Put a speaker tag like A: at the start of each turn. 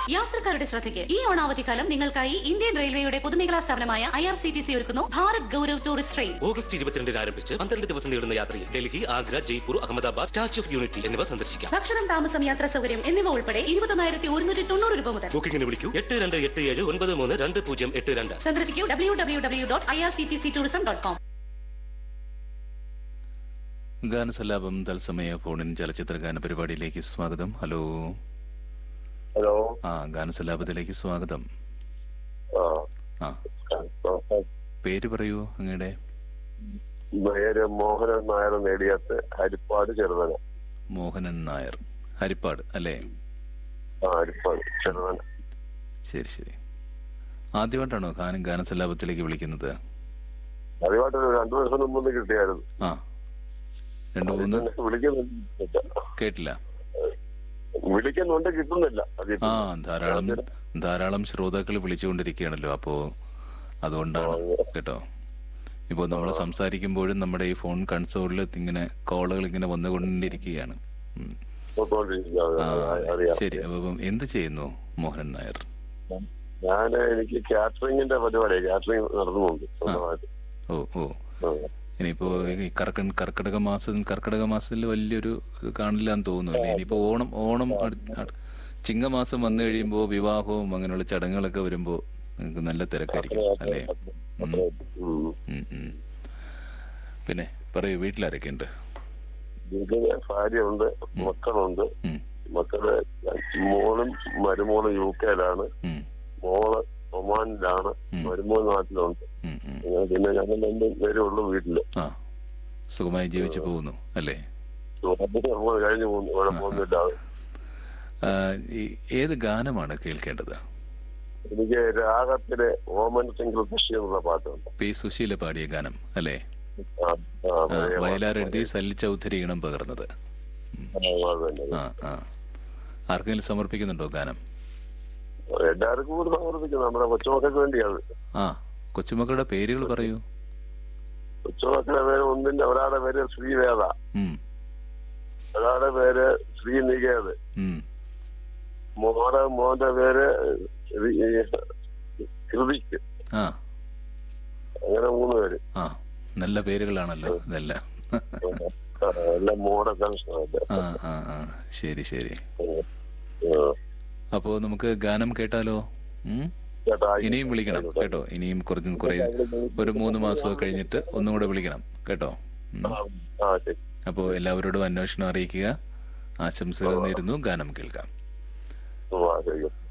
A: യാത്രക്കാരുടെ ശ്രദ്ധയ്ക്ക് ഈ ഓണാവധിക്കാലം നിങ്ങൾക്കായി ഇന്ത്യൻ റെയിൽവേയുടെ പൊതുമേഖലാ സ്ഥാപനമായ I R C T C ഒരുക്കുന്നു Bharat Gaurav tourist train
B: August ഇരുപത്തിരണ്ടിന് ആരംഭിച്ച് പന്ത്രണ്ട് ദിവസം നീളുന്ന യാത്രയിൽ Delhi Agra Jaipur Ahmedabad statue of unity എന്നിവ സന്ദർശിക്കാം
A: ഭക്ഷണം താമസം യാത്രാ സൗകര്യം എന്നിവ ഉൾപ്പെടെ ഇരുപത്തൊന്നായിരത്തി ഒരുന്നൂറ്റി തൊണ്ണൂറ് രൂപ മുതൽ
B: ബുക്കിംഗിന് വിളിക്കൂ എട്ട് രണ്ട് എട്ട് ഏഴ് ഒൻപത് മൂന്ന് രണ്ട് പൂജ്യം എട്ട് രണ്ട്
A: സന്ദർശിക്കൂ W W W dot I R C T C tourism dot com
C: ഗാനസല്ലാപം തത്സമയ ഫോണിൻ ചലച്ചിത്ര ഗാന പരിപാടിയിലേക്ക് സ്വാഗതം ഹലോ
D: ഹലോ
C: ആ ഗാനസല്ലാപത്തിലേക്ക് സ്വാഗതം
D: ആ
C: ആ പേര് പറയൂ അങ്ങയുടെ
D: പേര് മോഹനൻ നായർ നേടിയത്ത് ഹരിപ്പാട് ചെറുതന
C: മോഹനൻ നായർ ഹരിപ്പാട് അല്ലേ
D: ആ ഹരിപ്പാട് ചെറുതന
C: ശരി ശരി ആദ്യമായിട്ടാണോ ഗാനം ഗാനസല്ലാപത്തിലേക്ക് വിളിക്കുന്നത്
D: അതുമായിട്ട് രണ്ടു ദിവസം മുമ്പ് ഒന്ന് കിട്ടിയായിരുന്നു
C: ആ രണ്ടു മൂന്ന്
D: വിളിക്കുന്നില്ല
C: കേട്ടില്ല
D: വിളിക്കുന്നുണ്ട് കിട്ടുന്നില്ല അത്
C: ആ ധാരാളം ധാരാളം ശ്രോതാക്കൾ വിളിച്ചുകൊണ്ടിരിക്കുകയാണല്ലോ അപ്പോ അതുകൊണ്ടാണ് കേട്ടോ ഇപ്പോൾ നമ്മൾ സംസാരിക്കുമ്പോഴും നമ്മുടെ ഈ ഫോൺ കൺസോളിൽ ഇങ്ങനെ കോളുകൾ ഇങ്ങനെ വന്നുകൊണ്ടിരിക്കുകയാണ് ഉം.
D: പോയിക്കൊണ്ടിരിക്കുകയാണ്.
C: ആ
D: അറിയാം
C: ശരി അപ്പം എന്ത് ചെയ്യുന്നു മോഹനൻ നായർ
D: ഞാൻ എനിക്ക് കാറ്ററിംഗിന്റെ പരിപാടി കാറ്ററിംഗ് നടന്നുണ്ട് സ്വന്തമായിട്ട്
C: ഓ ഓ
D: ആ.
C: ഇനിയിപ്പോ ഈ കർക്ക കർക്കിടക മാസം കർക്കിടക മാസത്തിൽ വലിയൊരു ഇത് കാണില്ലാന്ന് തോന്നുന്നു അല്ലേ ഇനിയിപ്പോ ഓണം ഓണം അടുത്ത- അടു- ചിങ്ങമാസം വന്നു കഴിയുമ്പോ വിവാഹവും അങ്ങനെയുള്ള ചടങ്ങുകളൊക്കെ വരുമ്പോ നിങ്ങൾക്ക് നല്ല തിരക്കായിരിക്കും അല്ലേ ഉം.
D: ഉം.
C: ഉം, ഉം. പിന്നെ പറയൂ വീട്ടിലാരൊക്കെ ഉണ്ട്
D: വീട്ടില് ഭാര്യയുണ്ട് മക്കളുണ്ട്
C: ഉം,
D: മക്കള് മോളും മരുമോളും യു കെയിലാണ്
C: ഉം,
D: മോള് ഒമാനിലാണ്
C: ഉം.
D: മരുമോൾ നാട്ടിലുണ്ട്
C: ഉം, ഉം.
D: അങ്ങനെ പിന്നെ ഞങ്ങൾ രണ്ടും പേരേ ഉള്ളൂ വീട്ടില്
C: ആ സുഖമായി ജീവിച്ചു പോകുന്നു അല്ലേ
D: അതിന് നമ്മൾ കഴിഞ്ഞു പോകുന്നു കുഴപ്പമൊന്നുമില്ല
C: ആ, ഈ- ഏത് ഗാനമാണ് കേൾക്കേണ്ടത്
D: എനിക്ക് രാഗത്തിലെ ഓമൻ സിംഗിൾ കൃഷി എന്നുള്ള പാട്ടുണ്ട്
C: പി സുശീല പാടിയ ഗാനം അല്ലേ
D: ആ, ആ,
C: ആ,
D: പഴയ
C: വയലാർ
D: പാട്ട്.
C: എഴുതി സല്ലി ചൗധരി ഈണം പകർന്നത്
D: ആ, അത് തന്നെ.
C: ആ ആ ആർക്കെങ്കിലും സമർപ്പിക്കുന്നുണ്ടോ ഗാനം
D: എല്ലാവർക്കും കൂടി സമർപ്പിക്കും നമ്മുടെ കൊച്ചുമക്കൾക്ക് വേണ്ടിയാണ്
C: ആ കൊച്ചുമക്കളുടെ പേരുകൾ പറയൂ
D: കൊച്ചുമക്കളുടെ പേര് ഒന്നിന്റെ ഒരാളുടെ പേര് ശ്രീവേദ
C: ഉം,
D: ഒരാളുടെ പേര് ശ്രീനികേത്
C: ഉം.
D: മോടെ മോന്റെ പേര് ശ്രീ- കൃതിക്ക്
C: ആ
D: അങ്ങനെ മൂന്ന് പേര്
C: ആ നല്ല പേരുകളാണല്ലോ ഇതെല്ലാം
D: ആ, എല്ലാം മോടെ കൺസേൺ
C: ആ ആ ആ ശരി ശരി അപ്പോ നമുക്ക് ഗാനം കേട്ടാലോ ഉം? ഇനിയും വിളിക്കണം കേട്ടോ ഇനിയും കുറച്ച് കുറെ ഒരു മൂന്ന് മാസമൊക്കെ കഴിഞ്ഞിട്ട് ഒന്നും കൂടെ വിളിക്കണം കേട്ടോ ഉം.
D: ആ ശരി
C: അപ്പോ എല്ലാവരോടും അന്വേഷണം അറിയിക്കുക ആശംസകൾ നേരുന്നു ഗാനം കേൾക്കാം
D: ആ ശരി